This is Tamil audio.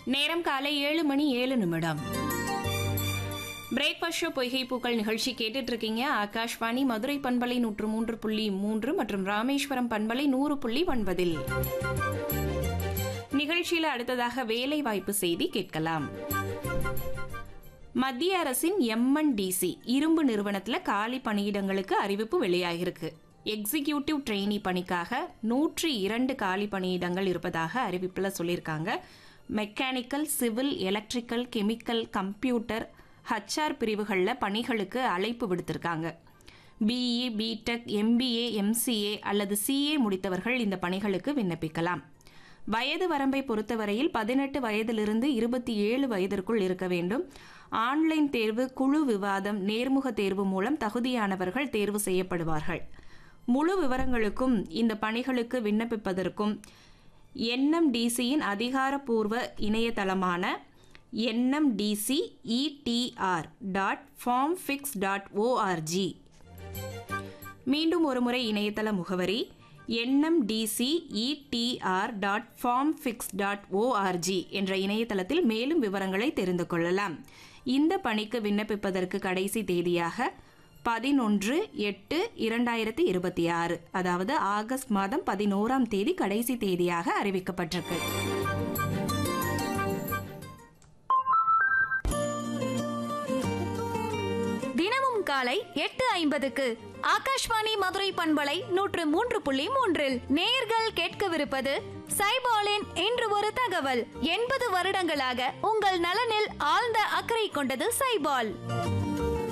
நேரம் காலை ஏழு மணி ஏழு நிமிடம் பிரேக்ஃபாஸ்ட் ஷோ பொய்கை பூக்கள் நிகழ்ச்சி கேட்டுட்டு இருக்கீங்க ஆகாஷ்வாணி மதுரை பண்பலை நூற்று மூன்று புள்ளி மூன்று மற்றும் ராமேஸ்வரம் பண்பலை நூறு புள்ளி ஒன்பதில் நிகழ்ச்சியில அடுத்ததாக வேலை வாய்ப்பு செய்தி கேட்கலாம் மத்திய அரசின் எம்என்டிசி இரும்பு நிறுவனத்துல காலி பணியிடங்களுக்கு அறிவிப்பு வெளியாகிருக்கு எக்ஸிகியூட்டிவ் ட்ரெயினி பணிக்காக நூற்றி இரண்டு காலி பணியிடங்கள் இருப்பதாக அறிவிப்புல சொல்லியிருக்காங்க mechanical civil electrical chemical computer HR பிரிவுகளில் பணிகளுக்கு அழைப்பு விடுத்திருக்காங்க பிஇ பிடெக் எம்பிஏ எம்சிஏ அல்லது சிஏ முடித்தவர்கள் இந்த பணிகளுக்கு விண்ணப்பிக்கலாம் வயது வரம்பை பொறுத்தவரையில் பதினெட்டு வயதிலிருந்து இருபத்தி ஏழு வயதிற்குள் இருக்க வேண்டும் ஆன்லைன் தேர்வு குழு விவாதம் நேர்முக தேர்வு மூலம் தகுதியானவர்கள் தேர்வு செய்யப்படுவார்கள் முழு விவரங்களுக்கும் இந்த பணிகளுக்கு விண்ணப்பிப்பதற்கும் என்எம்டிசியின் அதிகாரப்பூர்வ இணையதளமான NMDC ETR dot form fix dot org மீண்டும் ஒருமுறை இணையதள முகவரி NMDC ETR dot form fix dot org என்ற இணையதளத்தில் மேலும் விவரங்களை தெரிந்து கொள்ளலாம் இந்த பணிக்கு விண்ணப்பிப்பதற்கு கடைசி தேதியாக பதினொன்று எட்டு இரண்டாயிரத்தி இருபத்தி ஆறு அதாவது ஆகஸ்ட் மாதம் பதினோராம் தேதி கடைசி தேதியாக அறிவிக்கப்பட்டிருக்கு தினமும் காலை எட்டு ஐம்பதுக்கு ஆகாஷ்வாணி மதுரை பண்பலை நூற்று மூன்று புள்ளி மூன்றில் நேர்கள் கேட்கவிருப்பது சைபாலின் இன்று ஒரு தகவல் எண்பது வருடங்களாக உங்கள் நலனில் ஆழ்ந்த அக்கறை கொண்டது சைபால்